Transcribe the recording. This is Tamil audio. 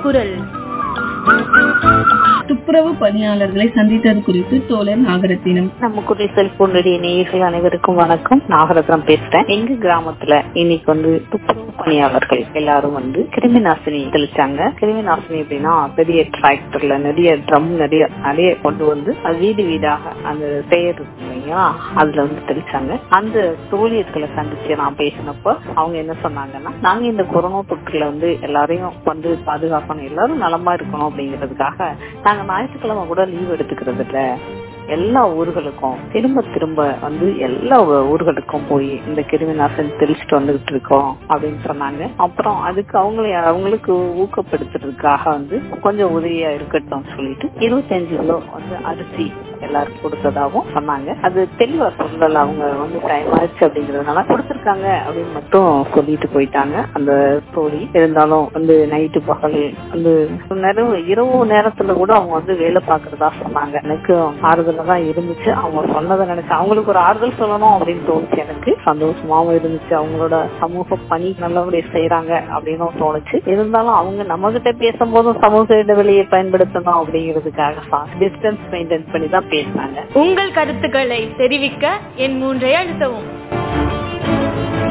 குரல் துப்புரவு பணியாளர்களை சந்தித்தது குறித்து தோழர் நாகரத்தினம் நம்ம குடி செல்போனுடைய நேயர்கள் அனைவருக்கும் வணக்கம் நாகரத்னம் பேசுறேன் எங்க கிராமத்துல இன்னைக்கு வந்து துப்புரவு பணியாளர்கள் எல்லாரும் வந்து கிருமி நாசினி தெளிச்சாங்க கிருமி நாசினி அப்படின்னா பெரிய டிராக்டர்ல நிறைய ட்ரம் நிறைய நிறைய கொண்டு வந்து அது வீடு வீடாக அந்த பெயர் இருக்கு இல்லைங்களா அதுல வந்து தெளிச்சாங்க அந்த தோழியர்களை சந்திச்சு நான் பேசினப்போ அவங்க என்ன சொன்னாங்கன்னா நாங்க இந்த கொரோனா தொற்றுல வந்து எல்லாரையும் வந்து பாதுகாக்கணும் எல்லாரும் நலமா இருக்கணும் அப்படிங்கிறதுக்காக நாங்க ஞாயிற்றுக்கிழமை கூட லீவ் எடுத்துக்கிறது இல்ல எல்லா ஊர்களுக்கும் திரும்ப திரும்ப வந்து எல்லா ஊர்களுக்கும் போய் இந்த கிருமி நாசினி தெளிச்சுட்டு வந்துகிட்டு இருக்கோம் அப்படின்னு சொன்னாங்க அப்புறம் அதுக்கு அவங்களை அவங்களுக்கு ஊக்கப்படுத்துறதுக்காக வந்து கொஞ்சம் உதவியா இருக்கட்டும் சொல்லிட்டு இருபத்தஞ்சு கிலோ வந்து அரிசி எல்லாருக்கும் கொடுத்ததாகவும் சொன்னாங்க அது தெளிவா சொல்லல அவங்க வந்து டைம் ஆயிடுச்சு அப்படிங்கறதுனால கொடுத்துருக்காங்க அப்படின்னு மட்டும் சொல்லிட்டு போயிட்டாங்க அந்த தோழி இருந்தாலும் வந்து நைட்டு பகல் வந்து நேரம் இரவு நேரத்துல கூட அவங்க வந்து வேலை பாக்குறதா சொன்னாங்க எனக்கு ஆறுதலா தான் இருந்துச்சு அவங்க சொன்னதை நினைச்சு அவங்களுக்கு ஒரு ஆறுதல் சொல்லணும் அப்படின்னு தோணுச்சு எனக்கு சந்தோஷமாவும் இருந்துச்சு அவங்களோட சமூக பணி நல்லபடியா செய்யறாங்க அப்படின்னு தோணுச்சு இருந்தாலும் அவங்க நம்ம கிட்ட பேசும்போதும் சமூக இடைவெளியை பயன்படுத்தணும் அப்படிங்கிறதுக்காக டிஸ்டன்ஸ் மெயின்டைன் பண்ணி தான் பேசினாங்க உங்கள் கருத்துக்களை தெரிவிக்க என் மூன்றை அழுத்தவும்